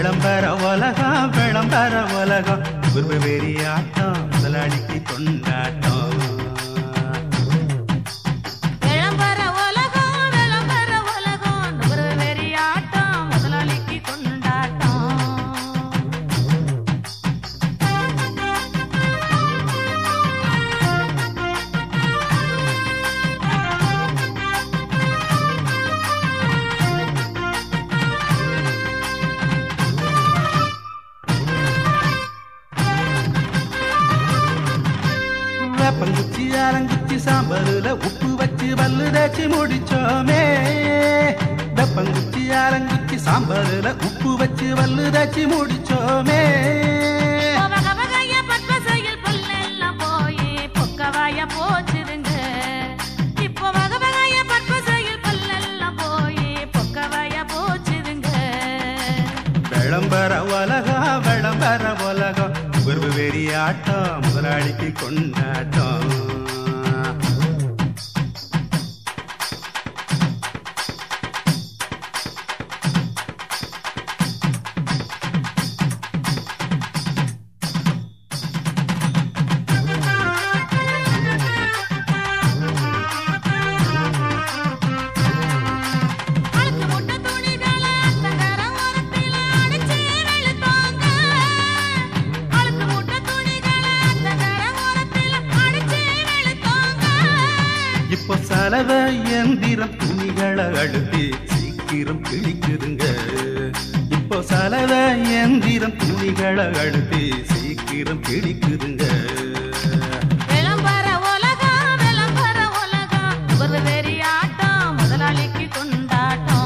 விளம்பர உலகம் விளம்பர உலகம் குருப வெறியாட்டம் முதலாளிக்கு கொண்டாட்டம் விளம்பர உலகம் விளம்பர உலகம் நுகர்வு வெறியாட்டம் முதலாளிக்கு கொண்டாட்டம் வேப்பங்குச்சி ஆரங்குச்சி சாம்பருல உப்பு வச்சு பல்லு தேய்ச்சி முடிச்சோமே வேப்பங்குச்சி ஆரங்குச்சி சாம்பருல உப்பு வச்சு பல்லு தேய்ச்சி முடிச்சோமே இப்போ வகை வகையா பற்பசையில் புல்லெல்லாம் போய் பொக்கவாய போச்சுதுங்க இப்போ வகை வகையா பற்பசையில் புல்லெல்லாம் போய் பொக்கவாய போச்சுதுங்க விளம்பர உலகம் விளம்பர உலகம் குருப வெறியாட்டம் முதலாளிக்கு கொண்டாட்டம் அழுக்கு முட்டை துணிகளை அத்தங்கர ஓரத்தில அடிச்சு வெளுத்தாங்க. அழுக்கு முட்டை துணிகளை அத்தங்கர ஓரத்தில அடிச்சு வெளுத்தாங்க. இப்போ சலவை எந்திரம் துணிகளை அழுத்தி சீக்கிரம் கிழிக்குதுங்க இப்போ சலவை எந்திரம் துணிகளை அழுத்தி சீக்கிரம் கிழிக்குதுங்க விளம்பர உலகம், விளம்பர உலகம், நுகர்வு வெறியாட்டம், முதலாளிக்கு கொண்டாட்டம்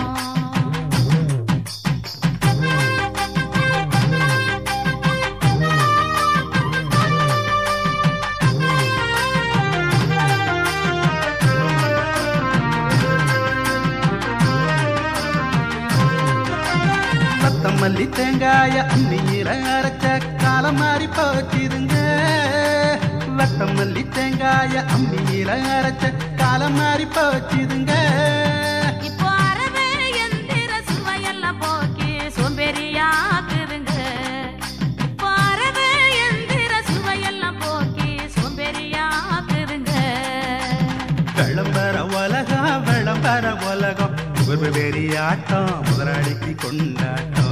மத்தம் மல்லி தேங்காய அம்மியில அரைச்ச காலம் மாறி போச்சுதுங்க வட்டம் மல்லி தேங்காய அம்மியில அரைச்ச காலம் மாறி போச்சுதுங்க இப்போ அரவே எந்திர சுவையெல்லாம் போக்கி சோம்பேறியாக்குதுங்க இப்போ அரவே எந்திர சுவையெல்லாம் போக்கி சோம்பேறியாக்குதுங்க விளம்பர உலகம் விளம்பர உலகம் ஒரு வெறியாட்டம் முதலாளிக்கு கொண்டாட்டம்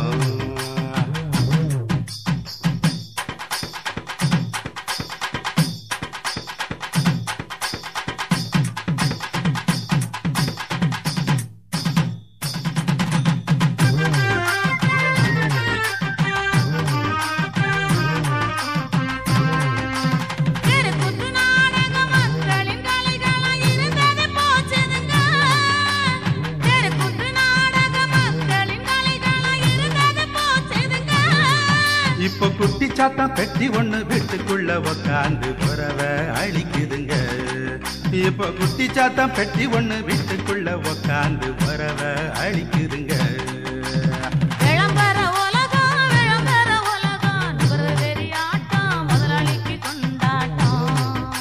தெருக்கூத்து நாடகம் மக்களின் கலைகளா இருந்தது போச்சுதுங்க. தெருக்கூத்து நாடகம் மக்களின் கலைகளா இருந்தது போச்சுதுங்க. இப்போ குட்டி சாத்தம் பெட்டி ஒண்ணு வீட்டுக்குள்ள உக்காந்து புறவ அழிக்குதுங்க இப்போ குட்டி சாத்தம் பெட்டி ஒண்ணு வீட்டுக்குள்ள உக்காந்து புறவ அழிக்குதுங்க விளம்பர உலகம், விளம்பர உலகம், நுகர்வு வெறியாட்டம், முதலாளிக்கு கொண்டாட்டம்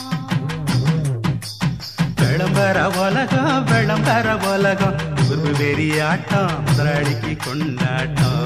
விளம்பர உலகம் விளம்பர உலகம் ஒரு வெறியாட்டம் முதலாளிக்கு கொண்டாட்டம்